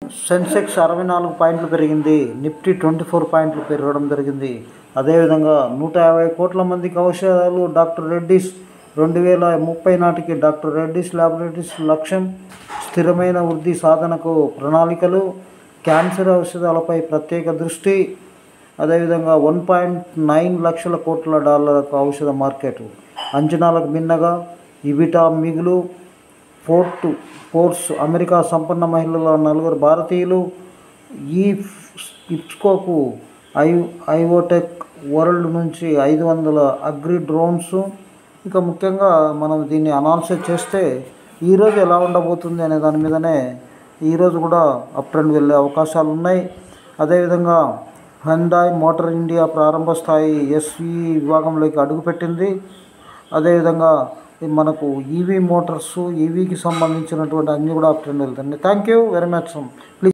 సెన్సెక్స్ అరవై నాలుగు పాయింట్లు పెరిగింది నిఫ్టీ ట్వంటీ ఫోర్ పాయింట్లు పెరగడం జరిగింది అదేవిధంగా నూట యాభై కోట్ల మందికి ఔషధాలు డాక్టర్ రెడ్డిస్ రెండు వేల ముప్పై నాటికి డాక్టర్ రెడ్డిస్ ల్యాబొరేటరీస్ లక్ష్యం స్థిరమైన వృద్ధి సాధనకు ప్రణాళికలు క్యాన్సర్ ఔషధాలపై ప్రత్యేక దృష్టి అదేవిధంగా వన్ పాయింట్ నైన్ లక్షల కోట్ల డాలర్లకు ఔషధ మార్కెట్ అంచనాలకు భిన్నగా ఇవిటా మిగులు ఫోర్ట్ ఫోర్స్ అమెరికా సంపన్న మహిళల నలుగురు భారతీయులు ఈ ఇప్స్కోకు ఐ ఐఓటెక్ వరల్డ్ నుంచి ఐదు వందల అగ్రి డ్రోన్స్ ఇక ముఖ్యంగా మనం దీన్ని అనాలిసిస్ చేస్తే ఈరోజు ఎలా ఉండబోతుంది అనే దాని మీదనే ఈరోజు కూడా అప్ ట్రెండ్ వెళ్ళే అవకాశాలు ఉన్నాయి అదేవిధంగా హండాయ్ మోటార్ ఇండియా ప్రారంభ స్థాయి ఎస్వి విభాగంలోకి అడుగుపెట్టింది అదేవిధంగా ఈ మనకు ఈవీ మోటార్స్ ఈవీకి సంబంధించినటువంటి అన్నీ కూడా అప్ ట్రెండ్ వెళ్తాయి thank you very much please